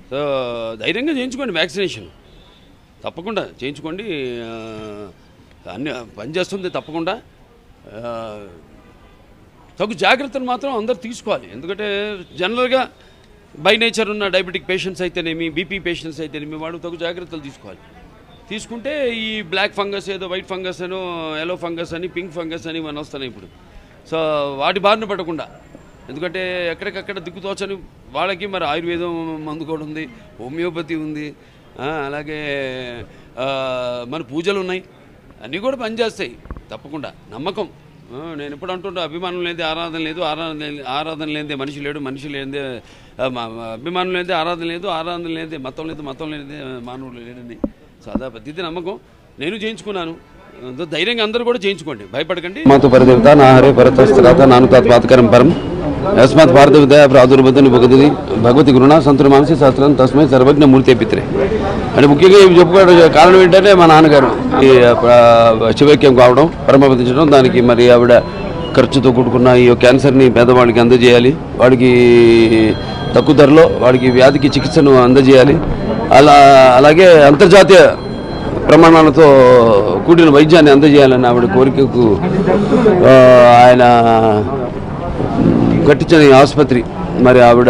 so ధైర్యంగా చేయించుకోండి vaccination తప్పకుండా చేయించుకోండి ఆ, అన్ని పనిచేస్తుంది తప్పకుండా ఆ, తగు జాగ్రత్తలు మాత్రం అందరు తీసుకోవాలి ఎందుకంటే జనరల్గా బై నేచర్ ఉన్న డయాబెటిక్ పేషెంట్స్ అయితేనేమి బీపీ పేషెంట్స్ అయితేనేమి వాడు తగు జాగ్రత్తలు తీసుకోవాలి తీసుకుంటే ఈ బ్లాక్ ఫంగస్ ఏదో వైట్ ఫంగస్ అనో ఎల్లో ఫంగస్ అని పింక్ ఫంగస్ అని ఇవన్నీ వస్తున్నాయి ఇప్పుడు సో వాటి బారిన పడకుండా ఎందుకంటే ఎక్కడికక్కడ దిక్కుతోచని వాళ్ళకి మరి ఆయుర్వేదం మందు కూడా ఉంది హోమియోపతి ఉంది ఆ, అలాగే ఆ, మన పూజలు ఉన్నాయి అన్నీ కూడా పనిచేస్తాయి తప్పకుండా నమ్మకం ఆ, నేను ఎప్పుడు అంటుంటా అభిమానం లేదే ఆరాధన లేదు ఆరాధన లే- ఆరాధన లేదే మనిషి లేడు మనిషి లేదే ఆ, మా- మా అభిమానం లేదే ఆరాధన లేదు ఆరాధన లేదే మతం లేదు మతం లేదే మానవుడు లేడని సో అదా పద్ధతి నమ్మకం నేను చేయించుకున్నాను ఆ, ధైర్యంగా అందరూ కూడా చేయించుకోండి భయపడకండి మాతు పరదేవత నా హరే పరతస్థిరాత నాను తాత్ పాతకరం పరం యస్మాత్ భారత విద్యా ప్రాదుర్బద్ధని భగవతి భగవతి గురుణ సంతుల మానసి శాస్త్రం తస్మై సర్వజ్ఞ మూర్తి పిత్రే అంటే ముఖ్యంగా ఇవి చెప్పుకోవడం కారణం ఏంటంటే మా నాన్నగారు ఈ ప్ర- శివైక్యం కావడం పరమపదించడం దానికి మరి ఆవిడ ఖర్చుతో కూడుకున్న ఈ క్యాన్సర్ని పేదవాడికి అందజేయాలి వాడికి తక్కువ ధరలో వాడికి వ్యాధికి చికిత్సను అందజేయాలి అలా అలాగే అంతర్జాతీయ ప్రమాణాలతో కూడిన వైద్యాన్ని అందజేయాలని ఆవిడ కోరికకు ఆ, ఆయన కట్టించిన ఈ ఆసుపత్రి మరి ఆవిడ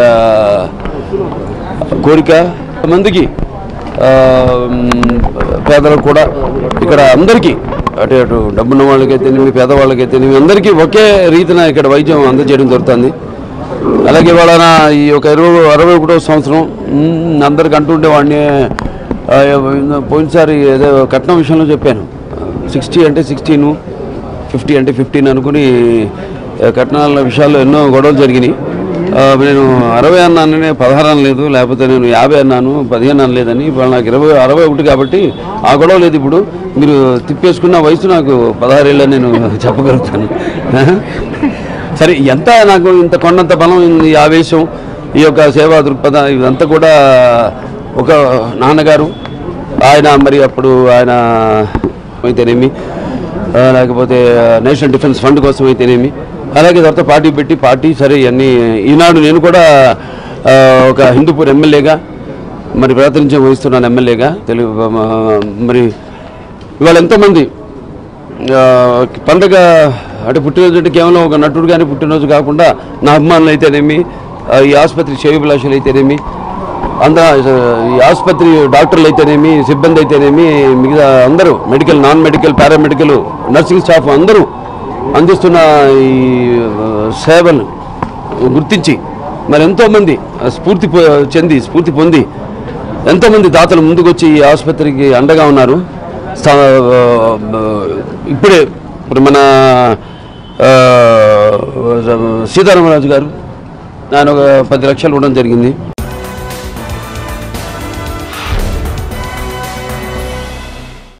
కోరిక మందికి ఆ, మ్, పేదలకు కూడా ఇక్కడ అందరికీ అటు అటు డబ్బున్న వాళ్ళకైతేనేమి పేదవాళ్ళకైతేనేమి అందరికీ ఒకే రీతిన ఇక్కడ వైద్యం అందజేయడం జరుగుతుంది అలాగే ఇవాళ నా ఈ ఒక ఇరవై అరవై ఒకటో సంవత్సరం మ్, అందరికి అంటుండే వాడిని ఆ, పోయినసారి ఏదో కట్నం విషయంలో చెప్పాను సిక్స్టీ అంటే సిక్స్టీను ఫిఫ్టీ అంటే ఫిఫ్టీన్ అనుకుని ఆ, కట్నాల విషయాల్లో ఎన్నో గొడవలు జరిగినాయి ఆ, నేను అరవై అన్నాననే పదహారు అనలేదు లేకపోతే నేను యాభై అన్నాను పదిహేను అనలేదని ఇప్పుడు నాకు ఇరవై అరవై ఒకటి కాబట్టి ఆ గొడవ లేదు ఇప్పుడు మీరు తిప్పేసుకున్న వయసు నాకు పదహారేళ్ళని నేను చెప్పగలుగుతాను సరే ఎంత నాకు ఇంత కొండంత బలం ఈ ఆవేశం ఈ యొక్క సేవా దృక్పథ ఇదంతా కూడా ఒక నాన్నగారు ఆయన మరి అప్పుడు ఆయన అయితేనేమి ఆ, లేకపోతే నేషనల్ డిఫెన్స్ ఫండ్ కోసం అయితేనేమి అలాగే తర్వాత పార్టీ పెట్టి పార్టీ సరే ఇవన్నీ ఈనాడు నేను కూడా ఆ, ఒక హిందూపూర్ ఎమ్మెల్యేగా మరి ప్రాతినిధ్యం వహిస్తున్నాను ఎమ్మెల్యేగా తెలుగు ఆ, మరి ఇవాళ ఎంతోమంది ఆ, పండగ అంటే పుట్టినరోజు అంటే కేవలం ఒక నటుడు కానీ పుట్టినరోజు కాకుండా నా అభిమానులు అయితేనేమి ఆ, ఈ ఆసుపత్రి శ్రేయోభిలాషులు అయితేనేమి అంద ఈ ఆసుపత్రి డాక్టర్లు అయితేనేమి సిబ్బంది అయితేనేమి మిగతా అందరూ medical non medical paramedical nursing staff అందరూ అందిస్తున్న ఈ ఆ, సేవలు గుర్తించి మరి ఎంతోమంది ఆ, స్ఫూర్తి పొ- చెంది స్ఫూర్తి పొంది ఎంతోమంది దాతలు ముందుకొచ్చి ఈ ఆసుపత్రికి అండగా ఉన్నారు స్థా- ఆ, ఇప్పుడే ఇప్పుడు మన ఆ, సీతారామరాజు గారు ఆయన ఒక పది లక్షలు ఇవ్వడం జరిగింది